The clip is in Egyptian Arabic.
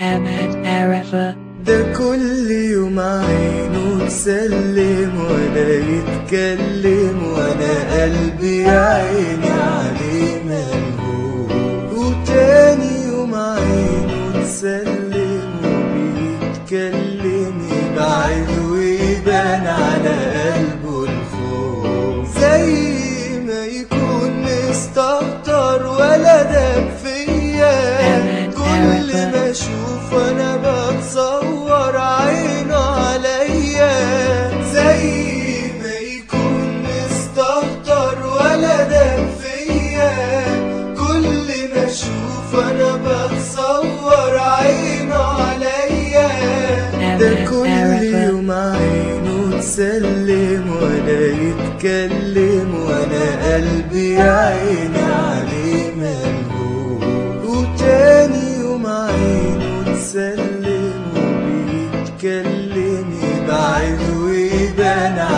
Ahmed Arafa ده كل يوم عينه تسلم ولا يتكلم وانا قلبي يا عيني عليه ملهوف وتاني يوم عينه تسلم وبيتكلم يبعد ويبان على قلبه الخوف زي ما يكون مستهتر ولا داب فيا كل ما اشوف انا بتصور عينه عليا زي ما يكون مستهتر ولا داب فيا كل ما اشوف انا بتصور عينه عليا ده كل يوم عينه تسلم ولا يتكلم وانا قلبي يا عيني عليه ملهوف وتاني يوم عينه تسلم وبيتكلم يبعد ويبان